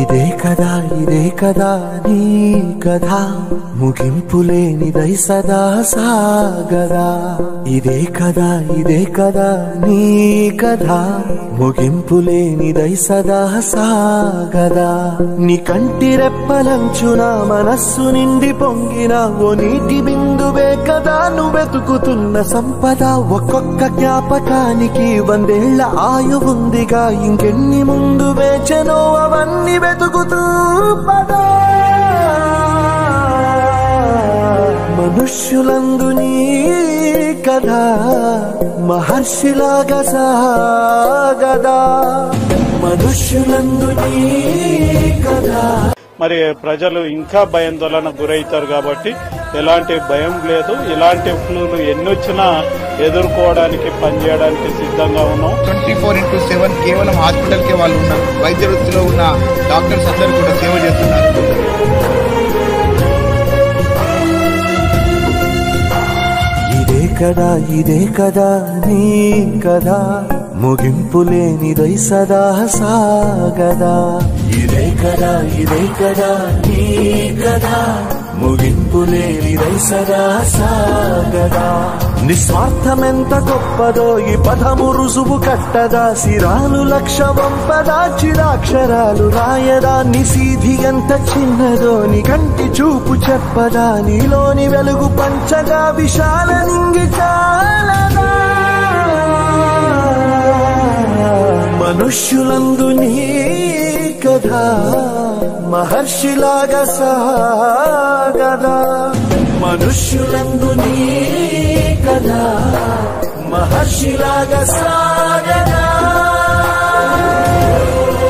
ఇదే కదా ఇదే కదా నీ కథ ముగింపు లేనిదై సదా సాగదా ఇదే కదా ఇదే కదా నీ కథ ముగింపు లేనిదై సదా సాగదా నీ కంటి రెప్పలంచున మనస్సు నిండి పొంగిన ఓ నీటి బిందువే కదా నువ్వెతుకుతున్న సంపద ఒక్కొక్క జ్ఞాపకానికి వందేళ్ల ఆయువుందిగా ఇంకెన్ని ముందు వేచనో అవన్నీ వెతుకుతూ పదా మనుష్యులందు నీ కథ మహర్షిలాగా సాగదా మనుష్యులందు నీ కథ మరి ప్రజలు ఇంకా భయాందోళన గురవుతారు కాబట్టి ఎలాంటి భయం లేదు ఇలాంటి ఫ్లూలు ఎన్నొచ్చినా ఎదుర్కోవడానికి పనిచేయడానికి సిద్ధంగా ఉన్నాం ట్వంటీ ఫోర్ ఇంటూ సెవెన్ కేవలం హాస్పిటల్ కే వాళ్ళు ఉన్నారు వైద్య వృత్తిలో ఉన్న డాక్టర్స్ అందరూ కూడా సేవ చేస్తున్నారు ఇదే కదా ఇదే కదా నీ కదా ముగింపు లేనిదై సదా సాగదా ఇదే కదా ఇదే కదా నీ కదా ముగింపు లేనిదై సదా సాగదా నిస్వార్థమెంత గొప్పదో ఈ పదము రుజువు కట్టదా సిరాలు లక్ష వంపదా చిరాక్షరాలు రాయదా నిసీధి ఎంత చిన్నదో నీ కంటి చూపు చెప్పదా నీలోని వెలుగు పంచగా విశాల నింగి చాలదా మనుష్యులందు నీ కథ మహర్షిలాగా సాగదా మనుష్యులందు నీ కథ మహర్షిలాగా సాగదా